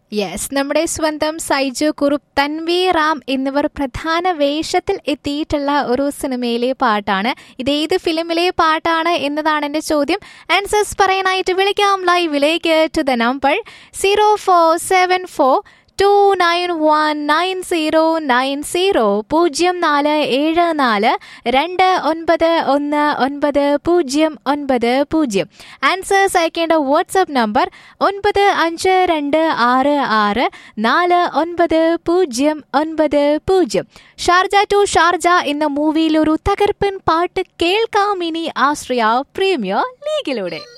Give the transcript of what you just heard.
yes നമ്മുടെ സ്വന്തം സൈജു കുറുപ്പ് തൻവി റാം എന്നിവർ പ്രധാന വേഷത്തിൽ എത്തിയിട്ടുള്ള ഒരു സിനിമയിലെ പാട്ടാണ് ഇത് ഏത് ഫിലിമിലെ പാട്ടാണ് എന്നതാണ് എന്റെ ചോദ്യം ആൻസേഴ്സ് പറയാനായിട്ട് വിളിക്കാം ലൈവിലേക്ക് to the number zero four seven four two nine one nine zero nine zero പൂജ്യം നാല് ഏഴ് നാല് രണ്ട് ഒൻപത് ഒന്ന് ഒൻപത് പൂജ്യം ഒൻപത് പൂജ്യം ആൻസേഴ്സ് അയക്കേണ്ട വാട്സ്ആപ്പ് നമ്പർ ഒൻപത് അഞ്ച് രണ്ട് ആറ് ആറ് നാല് ഒൻപത് പൂജ്യം ഒൻപത് പൂജ്യം ഷാർജ ടു ഷാർജ എന്ന മൂവിയിൽ ഒരു തകർപ്പൻ പാട്ട് കേൾക്കാം ഇനി ആശ്രയ പ്രീമിയർ ലീഗിലൂടെ